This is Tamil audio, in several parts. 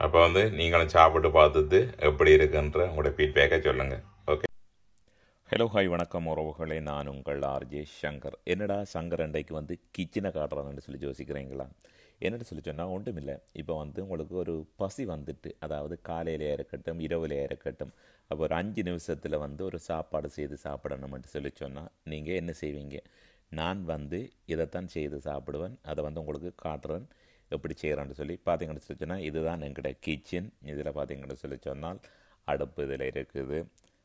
அப்போ வந்து நீங்களும் சாப்பிட்டு பார்த்துட்டு எப்படி இருக்குன்ற உங்களோட ஃபீட்பேக்கை சொல்லுங்கள் ஓகே ஹலோ ஹாய் வணக்கம் உறவுகளே நான் உங்கள் ஆர்ஜே சங்கர் என்னடா சங்கர் அண்டைக்கு வந்து கிச்சனை காட்டுறான்னு சொல்லி யோசிக்கிறீங்களா என்னென்னு சொல்லி சொன்னால் ஒன்றுமில்லை இப்போ வந்து உங்களுக்கு ஒரு பசி வந்துட்டு அதாவது காலையிலே இருக்கட்டும் இரவுலே இருக்கட்டும் அப்போ ஒரு அஞ்சு நிமிஷத்தில் வந்து ஒரு சாப்பாடு செய்து சாப்பிடணும்னு சொல்லி சொன்னால் நீங்கள் என்ன செய்வீங்க நான் வந்து இதைத்தான் செய்து சாப்பிடுவேன் அதை வந்து உங்களுக்கு காட்டுறேன் எப்படி செய்கிறேன்னு சொல்லி பார்த்தீங்கன்னு சொல்லி சொன்னால் இதுதான் எங்கள்கிட்ட கிச்சன் இதில் பார்த்தீங்கன்னு சொல்லி சொன்னால் அடுப்பு இதில் இருக்குது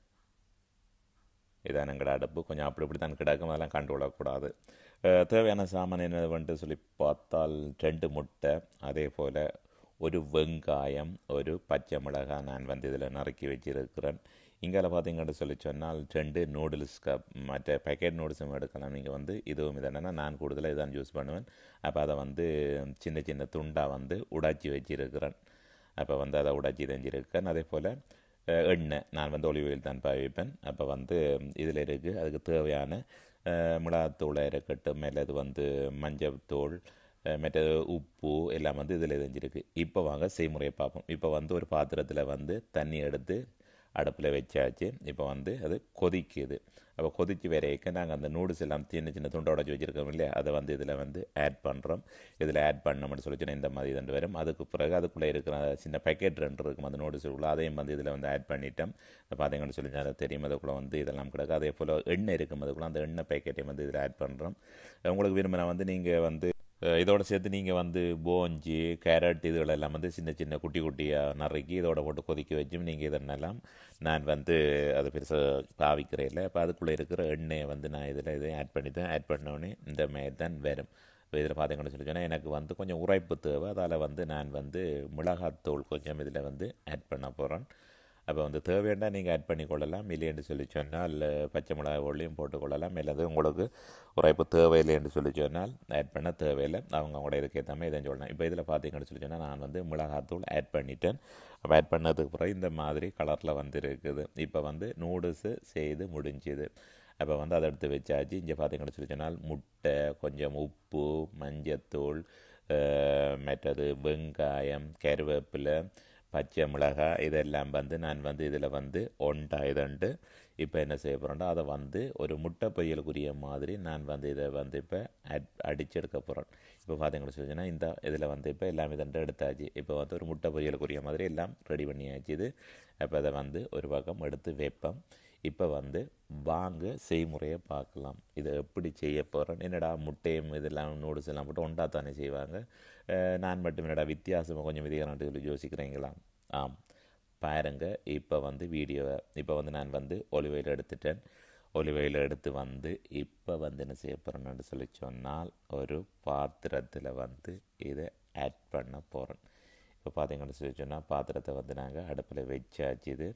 இதான் எங்களோட அடுப்பு கொஞ்சம் அப்படி இப்படி தான் கிடக்கும் அதெல்லாம் கண்டு விடக்கூடாது அஹ் தேவையான சாமான் என்ன வந்துட்டு சொல்லி பார்த்தால் ரெண்டு முட்டை அதே போல் ஒரு வெங்காயம் ஒரு பச்சை மிளகாய் நான் வந்து இதில் நறுக்கி வச்சிருக்கிறேன் இங்கே பார்த்தீங்கன்னு சொல்லி சொன்னால் ரெண்டு நூடுல்ஸ் கப் மற்ற பேக்கெட் நூடுல்ஸும் எடுக்கலாம் நீங்கள் வந்து இதுவும் இது என்னென்னா நான் கூடுதலாக இதான் யூஸ் பண்ணுவேன் அப்போ அதை வந்து சின்ன சின்ன துண்டாக வந்து உடைச்சி வச்சிருக்கிறேன் அப்போ வந்து அதை உடைச்சி தெரிஞ்சிருக்கேன் அதே போல் அஹ் எண்ணெய் நான் வந்து ஒலிவ் ஆயில் தான் பாவிப்பேன் அப்போ வந்து இதில் இருக்குது அதுக்கு தேவையான அஹ் மிளகாத்தூளை இருக்கட்டும் மேலே இது வந்து மஞ்சள்தூள் அஹ் மற்றது உப்பு எல்லாம் வந்து இதில் தெரிஞ்சிருக்கு இப்போ வாங்க செய்முறையை பார்ப்போம் இப்போ வந்து ஒரு பாத்திரத்தில் வந்து தண்ணி எடுத்து அடுப்பில் வச்சாச்சு இப்போ வந்து அது கொதிக்குது அப்போ கொதிச்சு வரைக்க நாங்கள் அந்த நூடுல்ஸ் எல்லாம் சின்ன சின்ன துண்டை உடச்சி வச்சுருக்கோம் இல்லையா அதை வந்து இதில் வந்து ஆட் பண்ணுறோம் இதில் ஆட் பண்ணோம்னு சொல்லி சொன்னா இந்த மாதிரி ரெண்டு வரும் அதுக்கு பிறகு அதுக்குள்ளே இருக்கிற சின்ன பேக்கெட் ரெண்டு இருக்கும் அந்த நூடுல்ஸ் உள்ள அதையும் வந்து இதில் வந்து ஆட் பண்ணிட்டோம் பார்த்தீங்கன்னு சொல்லி அதை தெரியும் அதுக்குள்ளே வந்து இதெல்லாம் கிடக்கு அதே போல் எண்ணெய் இருக்கும் அதுக்குள்ளே அந்த எண்ணெய் பேக்கெட்டையும் வந்து இதில் ஆட் பண்ணுறோம் உங்களுக்கு விரும்பினா வந்து நீங்கள் வந்து அஹ் இதோட சேர்த்து நீங்கள் வந்து போஞ்சி கேரட் இதுகளெல்லாம் வந்து சின்ன சின்ன குட்டி குட்டியாக நறுக்கி இதோட போட்டு கொதிக்க வச்சும் நீங்கள் இதெல்லாம் நான் வந்து அது பெருசாக பாவிக்கிறேன் இல்லை அப்போ அதுக்குள்ளே இருக்கிற எண்ணெயை வந்து நான் இதில் இதை ஆட் பண்ணி தான் ஆட் பண்ணோடனே இந்த மாதிரி தான் வரும் இப்போ இதில் பார்த்தீங்கன்னு சொல்லி சொன்னால் எனக்கு வந்து கொஞ்சம் உரைப்பு தேவை அதால் வந்து நான் வந்து மிளகாத்தூள் கொஞ்சம் இதில் வந்து ஆட் பண்ண போகிறேன் அப்போ வந்து தேவையாண்டா நீங்கள் ஆட் பண்ணி கொள்ளலாம் இல்லைன்னு சொல்லி சொன்னால் பச்சை மிளகாய் ஒளியும் போட்டுக்கொள்ளலாம் இல்லது உங்களுக்கு உரைப்பு தேவையில்லைன்னு சொல்லி சொன்னால் ஆட் பண்ண தேவையில்லை அவங்க அவங்களோட இதுக்கு ஏற்ற மாதிரி இதை சொல்லலாம் இப்போ இதில் பார்த்தீங்கன்னு சொல்லி சொன்னால் நான் வந்து மிளகாத்தூள் ஆட் பண்ணிட்டேன் அப்போ ஆட் பண்ணதுக்கு பிறகு இந்த மாதிரி கலரில் வந்து இருக்குது இப்போ வந்து நூடுல்ஸு செய்து முடிஞ்சுது அப்போ வந்து அதை எடுத்து வச்சாச்சு இங்கே பார்த்தீங்கன்னு சொல்லி சொன்னால் முட்டை கொஞ்சம் உப்பு மஞ்சத்தூள் அஹ், மற்றது வெங்காயம் கருவேப்பிலை பச்சை மிளகாய் இதெல்லாம் வந்து நான் வந்து இதில் வந்து ஒண்டா இதண்டு இப்போ என்ன செய்ய போகிறேன்டா அதை வந்து ஒரு முட்டை பொரியலுக்குரிய மாதிரி நான் வந்து இதை வந்து இப்போ அட் அடிச்செடுக்க போகிறேன் இப்போ பார்த்தீங்கன்னு சொல்லிச்சுன்னா இந்த இதில் வந்து இப்போ எல்லாம் இதண்டு எடுத்தாச்சு இப்போ வந்து ஒரு முட்டை பொரியலுக்குரிய மாதிரி எல்லாம் ரெடி பண்ணியாச்சு இது அப்போ அதை வந்து ஒரு பக்கம் எடுத்து வைப்பேன் இப்போ வந்து வாங்க செய்முறையை பார்க்கலாம் இதை எப்படி செய்ய போகிறேன் என்னடா முட்டையும் இதெல்லாம் நூடுல்ஸ் எல்லாம் போட்டு ஒன்றா தானே செய்வாங்க அஹ் நான் மட்டும் என்னடா வித்தியாசமாக கொஞ்சம் விதிகரண்டு சொல்லி யோசிக்கிறீங்களா ஆம் பாருங்க இப்போ வந்து வீடியோவை இப்போ வந்து நான் வந்து ஒலிவையில் எடுத்துட்டேன் ஒலிவையில் எடுத்து வந்து இப்போ வந்து என்ன செய்ய போகிறேன்னு சொல்லி சொன்னால் ஒரு பாத்திரத்தில் வந்து இதை ஆட் பண்ண போகிறேன் இப்போ பார்த்தீங்கன்னு சொல்லி சொன்னால் பாத்திரத்தை வந்து நாங்கள் அடுப்பில் வச்சாச்சு இது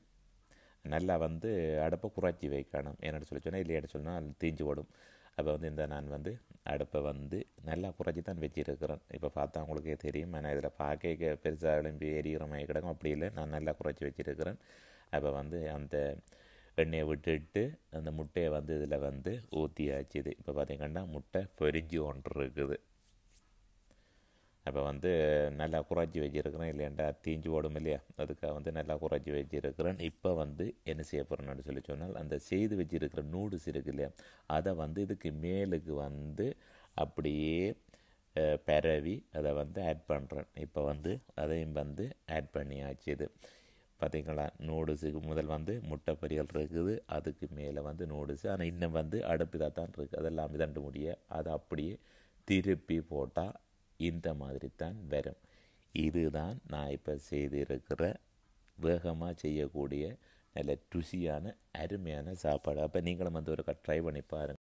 நல்லா வந்து அடுப்பை குறைச்சி வைக்கணும் என்னென்னு சொல்லி சொன்னால் இல்லையான்னு சொன்னால் தீஞ்சு போடும் அப்போ வந்து இந்த நான் வந்து அடுப்பை வந்து நல்லா குறைச்சி தான் வச்சிருக்கிறேன் இப்போ பார்த்தா உங்களுக்கே தெரியும் ஆனால் இதில் பார்க்க பெருசாக எழும்பி எரிகிற மாதிரி கிடக்கும் அப்படி இல்லை நான் நல்லா குறைச்சி வச்சிருக்கிறேன் அப்போ வந்து அந்த எண்ணெயை விட்டுட்டு அந்த முட்டையை வந்து இதில் வந்து ஊற்றியாச்சு இது இப்போ பார்த்தீங்கன்னா முட்டை பொரிஞ்சு ஒன்று இருக்குது அப்போ வந்து நல்லா குறைச்சி வச்சிருக்கிறேன் இல்லையாண்டா தீஞ்சு ஓடும் இல்லையா அதுக்காக வந்து நல்லா குறைச்சி வச்சிருக்கிறேன் இப்போ வந்து என்ன செய்ய போகிறேன்னு சொல்லி சொன்னால் அந்த செய்து வச்சிருக்கிற நூடுல்ஸ் இருக்கு இல்லையா அதை வந்து இதுக்கு மேலுக்கு வந்து அப்படியே அஹ், பரவி அதை வந்து ஆட் பண்ணுறேன் இப்போ வந்து அதையும் வந்து ஆட் பண்ணியாச்சு இது பார்த்தீங்களா நூடுல்ஸுக்கு முதல் வந்து முட்டை பொரியல் இருக்குது அதுக்கு மேலே வந்து நூடுல்ஸ் ஆனால் இன்னும் வந்து அடுப்பு இதாக தான் இருக்குது அதெல்லாம் இதண்டு முடிய அதை அப்படியே திருப்பி போட்டால் இந்த மாதிரி தான் வரும் இதுதான் நான் இப்போ செய்திருக்கிற வேகமாக செய்யக்கூடிய நல்ல ருசியான அருமையான சாப்பாடு அப்போ நீங்களும் வந்து ஒரு ட்ரை பண்ணி பாருங்கள்